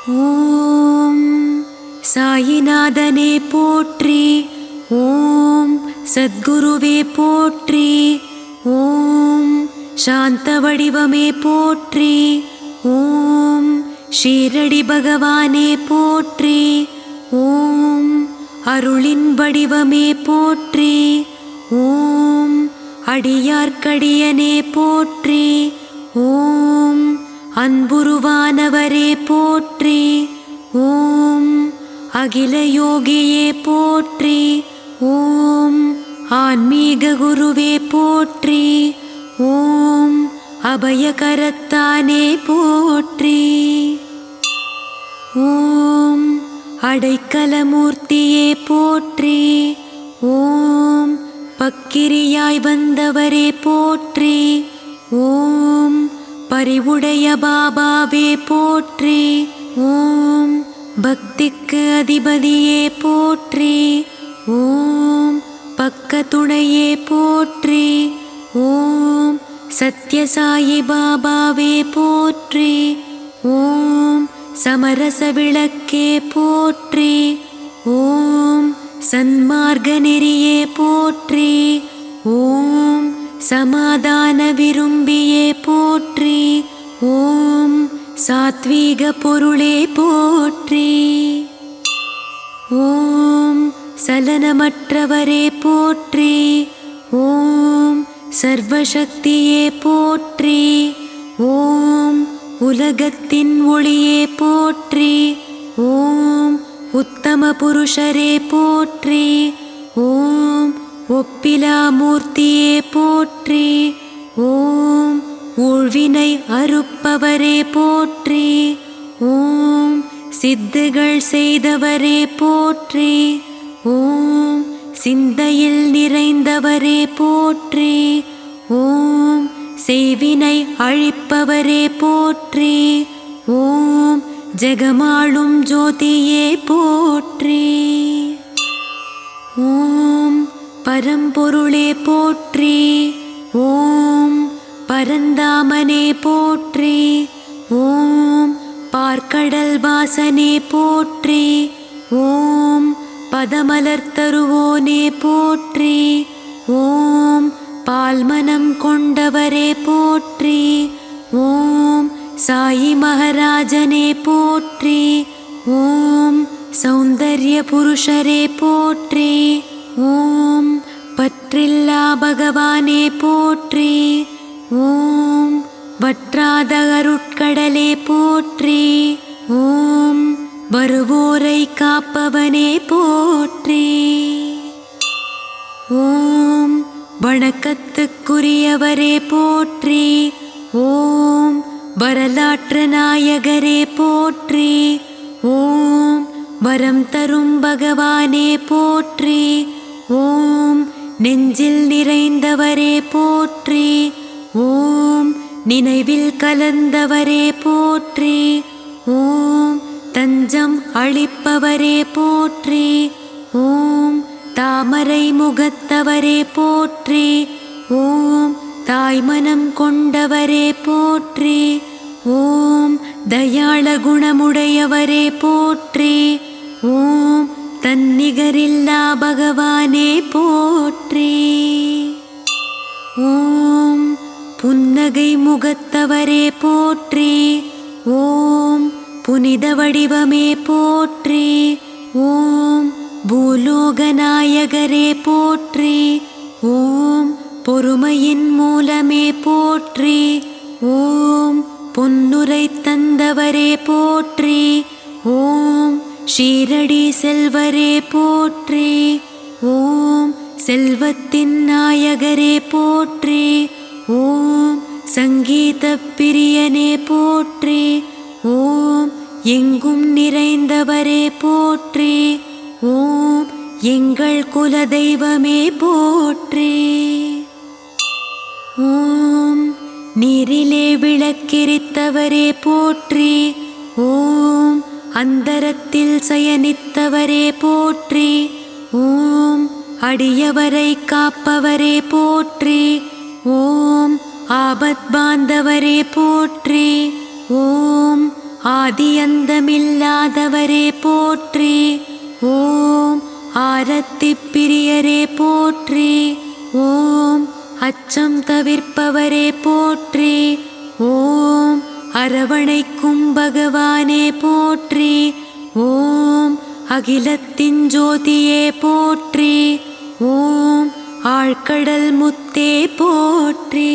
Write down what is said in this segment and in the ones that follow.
ஓம் சாயிநாதனே போற்றி ஓம் சத்குருவே போற்றி ஓம் சாந்த வடிவமே போற்றி ஓம் ஷீரடி பகவானே போற்றி ஓம் அருளின் வடிவமே போற்றி ஓம் அடியார்க்கடியனே போற்றி ஓம் அன்புருவானவரே போற்றி ஓம் அகில யோகியே போற்றி ஓம் ஆன்மீக குருவே போற்றி ஓம் அபயகரத்தானே போற்றி ஓம் அடைக்கலமூர்த்தியே போற்றி ஓம் பக்கிரியாய் வந்தவரே போற்றி ஓம் பரிவுடைய பாபாவே போற்றி ஓம் பக்திக்கு அதிபதியே போற்றி ஓம் பக்கத்துணையே போற்றி ஓம் சத்யசாயி பாபாவே போற்றி ஓம் சமரச விளக்கே போற்றி ஓம் சன்மார்க்க நெறியே போற்றி ஓம் சமாதான விரும்பியே போற்றி ஓம் சாத்வீக பொருளே போற்றி ஓம் சலனமற்றவரே போற்றி ஓம் சர்வசக்தியே போற்றி ஓம் உலகத்தின் ஒளியே போற்றி ஓம் உத்தம புருஷரே போற்றி ஓம் ஒப்பிலா மூர்த்தியே போற்றி ஓம் ஊழ்வினை அறுப்பவரே போற்றி ஓம் சித்துகள் செய்தவரே போற்றி ஓம் சிந்தையில் நிறைந்தவரே போற்றி ஓம் செய்வினை அழிப்பவரே போற்றி ஓம் ஜெகமாளும் ஜோதியே போற்றி ஓம் பரம்பொருளே போற்றி ஓம் பரந்தாமனே போற்றி ஓம் பார்க்கடல் வாசனே போற்றி ஓம் பதமலர் தருவோனே போற்றி ஓம் பால்மனம் கொண்டவரே போற்றி ஓம் சாயி மகாராஜனே போற்றி ஓம் சௌந்தர்ய புருஷரே போற்றி ஓம் பற்றில்லா பகவானே போற்றி ஓம் வற்றாத அருட்கடலே போற்றி ஓம் வருவோரை காப்பவனே போற்றி ஓம் வணக்கத்துக்குரியவரே போற்றி ஓம் வரலாற்று நாயகரே போற்றி ஓம் வரம் தரும் பகவானே போற்றி ஓம் நெஞ்சில் நிறைந்தவரே போற்றி ஓம் நினைவில் கலந்தவரே போற்றி ஓம் தஞ்சம் அளிப்பவரே போற்றி ஓம் தாமரை முகத்தவரே போற்றி ஓம் தாய்மனம் கொண்டவரே போற்றி ஓம் தயாள குணமுடையவரே போற்றி ஓம் தன்னிகரில்லா பகவானே போற்றி ஓம் புன்னகை முகத்தவரே போற்றி ஓம் புனித வடிவமே போற்றி ஓம் பூலோகநாயகரே போற்றி ஓம் பொறுமையின் மூலமே போற்றி ஓம் பொன்னுரை தந்தவரே போற்றி ஓம் ஷீரடி செல்வரே போற்றி ஓம் செல்வத்தின் நாயகரே போற்றி ஓம் சங்கீத பிரியனே போற்றி ஓம் எங்கும் நிறைந்தவரே போற்றி ஓம் எங்கள் குலதெய்வமே போற்றி ஓம் நீரிலே விளக்கெரித்தவரே போற்றி ஓம் அந்தரத்தில் சயனித்தவரே போற்றி ஓம் அடியவரை காப்பவரே போற்றி ஓம் ஆபத் பாந்தவரே போற்றி ஓம் ஆதியந்தமில்லாதவரே போற்றி ஓம் ஆரத்தி பிரியரே போற்றி ஓம் அச்சம் தவிர்ப்பவரே போற்றி ஓம் அரவணைக்கும் பகவானே போற்றி ஓம் அகிலத்தின் ஜோதியே போற்றி ஓம் ஆழ்கடல் முத்தே போற்றி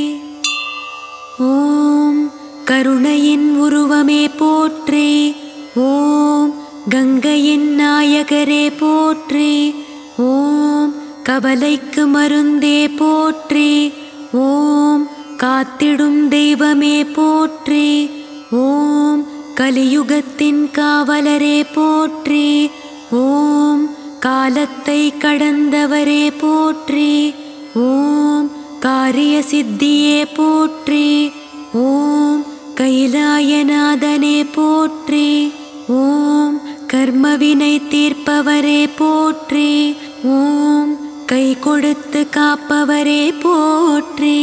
ஓம் கருணையின் உருவமே போற்றி ஓம் கங்கையின் நாயகரே போற்றி ஓம் கவலைக்கு மருந்தே போற்றி ஓம் காத்திடும் தெய்வமே போற்றி ஓம் கலியுகத்தின் காவலரே போற்றி ஓம் காலத்தை கடந்தவரே போற்றி ஓம் காரிய சித்தியே போற்றி ஓம் கைலாயநாதனே போற்றி ஓம் கர்மவினை தீர்ப்பவரே போற்றி ஓம் கை கொடுத்து காப்பவரே போற்றி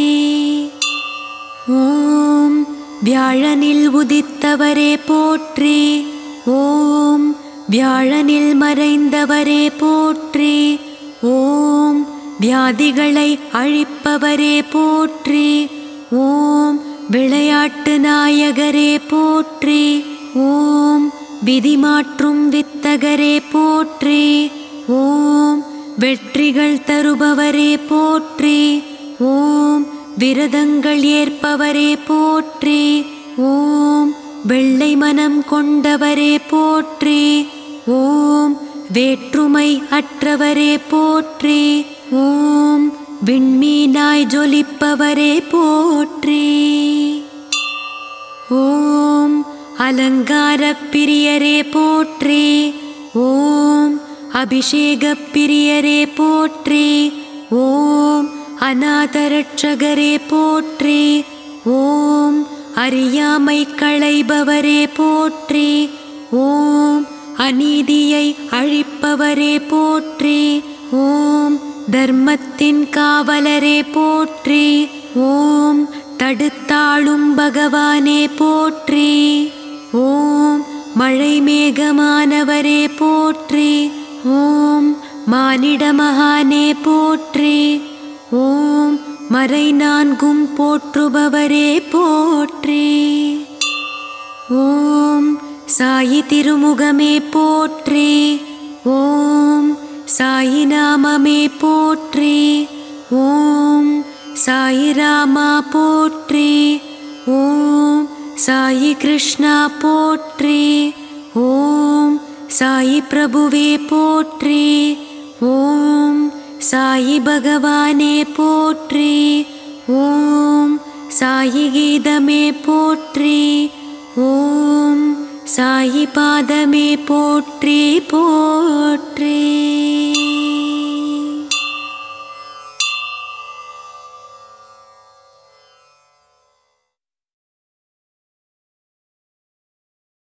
ஓம் வியாழனில் உதித்தவரே போற்றி ஓம் வியாழனில் மறைந்தவரே போற்றி ஓம் வியாதிகளை அழிப்பவரே போற்றி ஓம் விளையாட்டு நாயகரே போற்றி ஓம் விதி மாற்றும் வித்தகரே போற்றி ஓம் வெற்றிகள் தருபவரே போற்றி ஓம் விரதங்கள் ஏற்பவரே போற்றி ஓம் வெள்ளை மனம் கொண்டவரே போற்றி ஓம் வேற்றுமை அற்றவரே போற்றி ஓம் விண்மீனாய் ஜொலிப்பவரே போற்றி ஓம் அலங்காரப் பிரியரே போற்றி ஓம் அபிஷேகப் பிரியரே போற்றி ஓம் அநாதரட்சகரே போற்றி ஓம் அறியாமை களைபவரே போற்றி ஓம் அநீதியை அழிப்பவரே போற்றி ஓம் தர்மத்தின் காவலரே போற்றி ஓம் தடுத்தாளும் பகவானே போற்றி ஓம் மழை மேகமானவரே போற்றி ஓம் மானிட மகானே போற்றி ஓம் மறை நான்கும் போற்றுபவரே போற்றி ஓம் சாயி திருமுகமே போற்றி ஓம் சாயி நாமமே போற்றி ஓம் சாயி ராமா போற்றி ஓம் சாயி கிருஷ்ணா போற்றி ஓம் சாயி பிரபுவே போற்றி ஓம் சாயி பகவானே போற்றி ஓம் சாயி கீதமே போற்றி ஓம் சாயி பாதமே போற்றி போற்றி